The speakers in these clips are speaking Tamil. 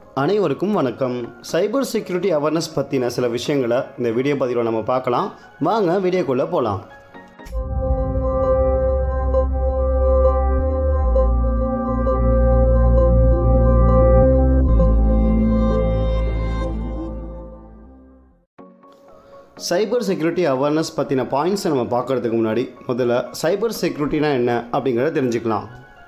அனைவருக்கும் வணக்கம் சைபர் செக்யூரிட்டி அவேர்னஸ் பற்றின சில விஷயங்களை இந்த வீடியோ பதிவில் நம்ம பார்க்கலாம் வாங்க வீடியோக்குள்ளே போகலாம் சைபர் செக்யூரிட்டி அவேர்னஸ் பற்றின பாயிண்ட்ஸை நம்ம பார்க்குறதுக்கு முன்னாடி முதல்ல சைபர் செக்யூரிட்டினா என்ன அப்படிங்கிறத தெரிஞ்சுக்கலாம்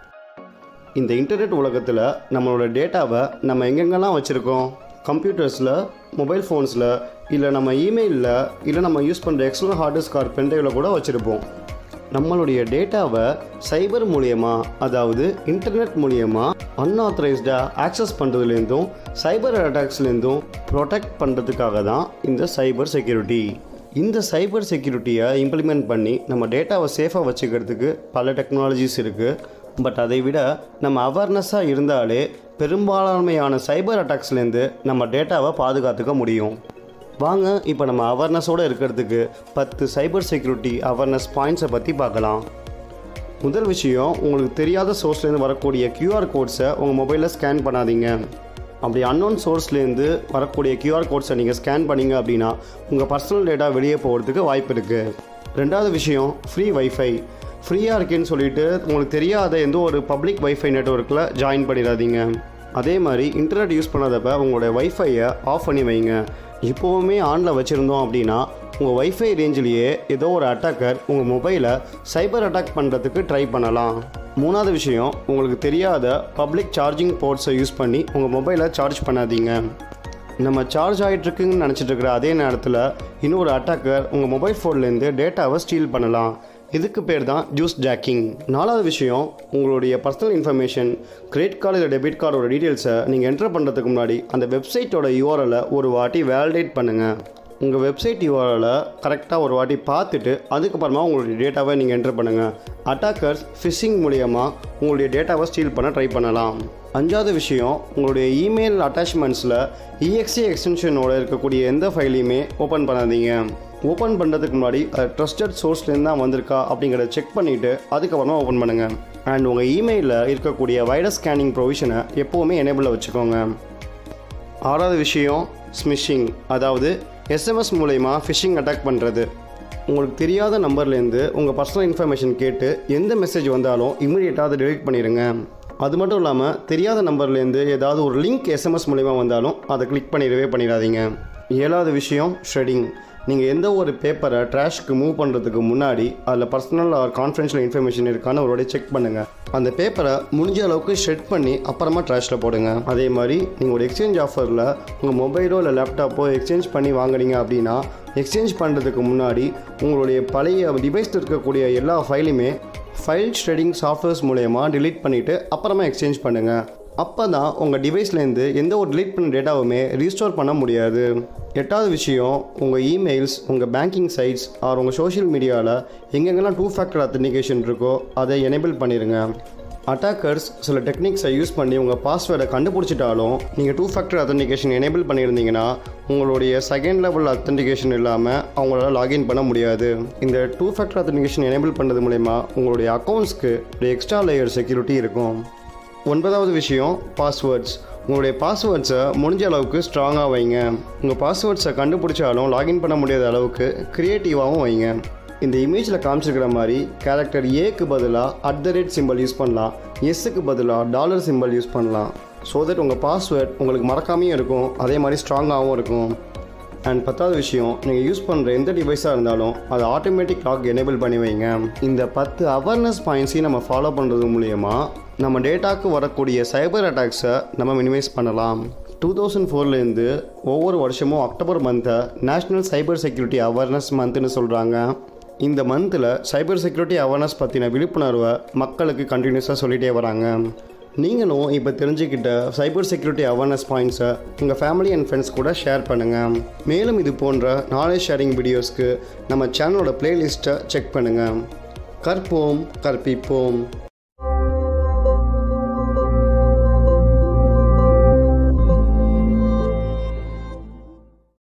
இந்த இன்டர்நெட் உலகத்தில் நம்மளோட டேட்டாவை நம்ம எங்கெங்கெல்லாம் வச்சுருக்கோம் கம்ப்யூட்டர்ஸில் மொபைல் ஃபோன்ஸில் இல்லை நம்ம இமெயிலில் இல்லை நம்ம யூஸ் பண்ணுற எக்ஸ்டர்னல் ஹார்ட் டிஸ்க் கார்டு பென்ட்ரைவில் கூட வச்சுருப்போம் நம்மளுடைய டேட்டாவை சைபர் மூலியமா அதாவது இன்டர்நெட் மூலியமா அன்ஆத்தரைஸ்டாக ஆக்சஸ் பண்ணுறதுலேருந்தும் சைபர் அட்டாக்ஸ்லேருந்தும் ப்ரொடெக்ட் பண்ணுறதுக்காக தான் இந்த சைபர் செக்யூரிட்டி இந்த சைபர் செக்யூரிட்டியை இம்ப்ளிமெண்ட் பண்ணி நம்ம டேட்டாவை சேஃபாக வச்சுக்கிறதுக்கு பல டெக்னாலஜிஸ் இருக்குது பட் அதை விட நம்ம அவேர்னஸாக இருந்தாலே பெரும்பான்மையான சைபர் அட்டாக்ஸ்லேருந்து நம்ம டேட்டாவை பாதுகாத்துக்க முடியும் வாங்க இப்போ நம்ம அவேர்னஸோடு இருக்கிறதுக்கு பத்து சைபர் செக்யூரிட்டி அவேர்னஸ் பாயிண்ட்ஸை பற்றி பார்க்கலாம் முதல் விஷயம் உங்களுக்கு தெரியாத சோர்ஸ்லேருந்து வரக்கூடிய QR கோட்ஸை உங்கள் மொபைலில் ஸ்கேன் பண்ணாதீங்க அப்படி அன்னோன் சோர்ஸ்லேருந்து வரக்கூடிய QR கோட்ஸை நீங்கள் ஸ்கேன் பண்ணீங்க அப்படின்னா உங்கள் பர்சனல் டேட்டா வெளியே போகிறதுக்கு வாய்ப்பு இருக்குது ரெண்டாவது விஷயம் ஃப்ரீ வைஃபை ஃப்ரீயாக இருக்கேன்னு சொல்லிட்டு உங்களுக்கு தெரியாத எந்த ஒரு பப்ளிக் வைஃபை நெட்ஒர்க்கில் ஜாயின் பண்ணிடாதீங்க அதே மாதிரி இன்டர்நெட் யூஸ் பண்ணாதப்ப உங்களுடைய வைஃபையை ஆஃப் பண்ணி வைங்க இப்போவுமே ஆனில் வச்சுருந்தோம் அப்படின்னா உங்கள் வைஃபை ரேஞ்சிலேயே ஏதோ ஒரு அட்டாக்கர் உங்கள் மொபைலை சைபர் அட்டாக் பண்ணுறதுக்கு ட்ரை பண்ணலாம் மூணாவது விஷயம் உங்களுக்கு தெரியாத பப்ளிக் சார்ஜிங் போர்ட்ஸை யூஸ் பண்ணி உங்கள் மொபைலை சார்ஜ் பண்ணாதீங்க நம்ம சார்ஜ் ஆகிட்டுருக்குன்னு நினச்சிட்டு இருக்கிற அதே நேரத்தில் இன்னொரு அட்டாக்கர் உங்கள் மொபைல் ஃபோன்லேருந்து டேட்டாவை ஸ்டீல் பண்ணலாம் இதுக்கு பேர் தான் ஜூஸ் ஜாக்கிங் நாலாவது விஷயம் உங்களுடைய பர்சனல் இன்ஃபர்மேஷன் கிரெடிட் கார்டு இல்லை டெபிட் கார்டோட டீட்டெயில்ஸை நீங்கள் என்டர் பண்ணுறதுக்கு முன்னாடி அந்த வெப்சைட்டோட யூஆர்எலை ஒரு வாட்டி வேலிடேட் பண்ணுங்கள் உங்கள் வெப்சைட் யூஆர்எலை கரெக்டாக ஒரு வாட்டி பார்த்துட்டு அதுக்கப்புறமா உங்களுடைய டேட்டாவை நீங்கள் என்டர் பண்ணுங்கள் அட்டாக்கர்ஸ் ஃபிஷிங் மூலியமாக உங்களுடைய டேட்டாவை ஸ்டீல் பண்ண ட்ரை பண்ணலாம் அஞ்சாவது விஷயம் உங்களுடைய இமெயில் அட்டாச்மெண்ட்ஸில் இஎக்ஸி எக்ஸ்டென்ஷனோட இருக்கக்கூடிய எந்த ஃபைலையுமே ஓப்பன் பண்ணாதீங்க ஓப்பன் பண்ணுறதுக்கு முன்னாடி அது ட்ரஸ்டட் சோர்ஸ்லேருந்து தான் வந்திருக்கா அப்படிங்கிறத செக் பண்ணிவிட்டு அதுக்கப்புறமா ஓப்பன் பண்ணுங்கள் அண்ட் உங்கள் இமெயிலில் இருக்கக்கூடிய வைரஸ் ஸ்கேனிங் ப்ரொவிஷனை எப்போவுமே எனேபிளில் வச்சுக்கோங்க ஆறாவது விஷயம் ஸ்மிஷிங் அதாவது எஸ்எம்எஸ் மூலயமா ஃபிஷிங் அட்டாக் பண்ணுறது உங்களுக்கு தெரியாத நம்பர்லேருந்து உங்கள் பர்சனல் இன்ஃபர்மேஷன் கேட்டு எந்த மெசேஜ் வந்தாலும் இமீடியட்டாக அதை டெலிட் பண்ணிடுங்க அது மட்டும் இல்லாமல் தெரியாத நம்பர்லேருந்து ஏதாவது ஒரு லிங்க் எஸ்எம்எஸ் மூலிமா வந்தாலும் அதை கிளிக் பண்ணிடவே பண்ணிடாதீங்க ஏழாவது விஷயம் ஷ்ரெடிங் நீங்கள் எந்த ஒரு பேப்பரை ட்ராஷ்க்கு மூவ் பண்ணுறதுக்கு முன்னாடி அதில் பர்சனல் ஆர் கான்ஃபிடென்ஷியல் இன்ஃபர்மேஷன் இருக்கான்னு ஒரு வாட்டி செக் பண்ணுங்கள் அந்த பேப்பரை முடிஞ்ச அளவுக்கு ஷெட் பண்ணி அப்புறமா ட்ராஷில் போடுங்க அதே மாதிரி நீங்கள் ஒரு எக்ஸ்சேஞ்ச் ஆஃபரில் உங்கள் மொபைலோ இல்லை லேப்டாப்போ எக்ஸ்சேஞ்ச் பண்ணி வாங்குனீங்க அப்படின்னா எக்ஸ்சேஞ்ச் பண்ணுறதுக்கு முன்னாடி உங்களுடைய பழைய டிவைஸில் இருக்கக்கூடிய எல்லா ஃபைலுமே ஃபைல் ஷ்ரெடிங் சாஃப்ட்வேர்ஸ் மூலயமா delete பண்ணிவிட்டு அப்புறமா எக்ஸ்சேஞ்ச் பண்ணுங்கள் அப்போ தான் உங்கள் டிவைஸ்லேருந்து எந்த ஒரு delete பண்ண டேட்டாவுமே ரீஸ்டோர் பண்ண முடியாது எட்டாவது விஷயம் உங்கள் இமெயில்ஸ் உங்கள் பேங்கிங் சைட்ஸ் ஆர் உங்கள் சோஷியல் மீடியாவில் எங்கெங்கெல்லாம் டூ ஃபேக்டர் அத்தன்டிகேஷன் இருக்கோ அதை எனேபிள் பண்ணிடுங்க அட்டாக்கர்ஸ் சில டெக்னிக்ஸை யூஸ் பண்ணி உங்கள் பாஸ்வேர்டை கண்டுபிடிச்சிட்டாலும் நீங்கள் டூ ஃபேக்டர் அத்தன்டிகேஷன் எனேபிள் பண்ணியிருந்தீங்கன்னா உங்களுடைய செகண்ட் லெவல் அத்தன்டிகேஷன் இல்லாமல் அவங்களால லாகின் பண்ண முடியாது இந்த டூ ஃபேக்டர் அத்தன்டிகேஷன் எனேபிள் பண்ணுறது மூலயமா உங்களுடைய அக்கௌண்ட்ஸ்க்கு ஒரு எக்ஸ்ட்ரா லேயர் செக்யூரிட்டி இருக்கும் ஒன்பதாவது விஷயம் பாஸ்வேர்ட்ஸ் உங்களுடைய பாஸ்வேர்ட்ஸை முடிஞ்ச அளவுக்கு ஸ்ட்ராங்காக வைங்க உங்கள் பாஸ்வேர்ட்ஸை கண்டுபிடிச்சாலும் லாகின் பண்ண முடியாத அளவுக்கு க்ரியேட்டிவாகவும் வைங்க இந்த இமேஜில் காமிச்சிருக்கிற மாதிரி கேரக்டர் ஏக்கு பதிலாக at the rate symbol use பண்ணலாம் எஸ்ஸுக்கு பதிலாக டாலர் சிம்பிள் யூஸ் பண்ணலாம் ஸோ தட் உங்கள் பாஸ்வேர்ட் உங்களுக்கு மறக்காமையும் இருக்கும் அதே மாதிரி ஸ்ட்ராங்காகவும் இருக்கும் அண்ட் பத்தாவது விஷயம் நீங்கள் யூஸ் பண்ணுற எந்த டிவைஸாக இருந்தாலும் அதை ஆட்டோமேட்டிக் லாக் எனேபிள் பண்ணி வைங்க இந்த பத்து அவேர்னஸ் பாயிண்ட்ஸையும் நம்ம ஃபாலோ பண்ணுறது மூலயமா நம்ம டேட்டாக்கு வரக்கூடிய சைபர் அட்டாக்ஸை நம்ம மினிமைஸ் பண்ணலாம் டூ தௌசண்ட் ஃபோர்லேருந்து ஒவ்வொரு வருஷமும் அக்டோபர் மந்த்தை நேஷ்னல் சைபர் செக்யூரிட்டி அவேர்னஸ் மந்த்னு சொல்கிறாங்க இந்த மந்தில் சைபர் செக்யூரிட்டி அவேர்னஸ் பற்றின விழிப்புணர்வை மக்களுக்கு கண்டினியூஸாக சொல்லிகிட்டே வராங்க நீங்களும் இப்போ தெரிஞ்சுக்கிட்ட சைபர் செக்யூரிட்டி அவேர்னஸ் பாயிண்ட்ஸை உங்கள் ஃபேமிலி அண்ட் ஃப்ரெண்ட்ஸ் கூட ஷேர் பண்ணுங்கள் மேலும் இது போன்ற நாலேஜ் ஷேரிங் வீடியோஸ்க்கு நம்ம சேனலோட பிளேலிஸ்ட்டை செக் பண்ணுங்கள் கற்போம் கற்பிப்போம்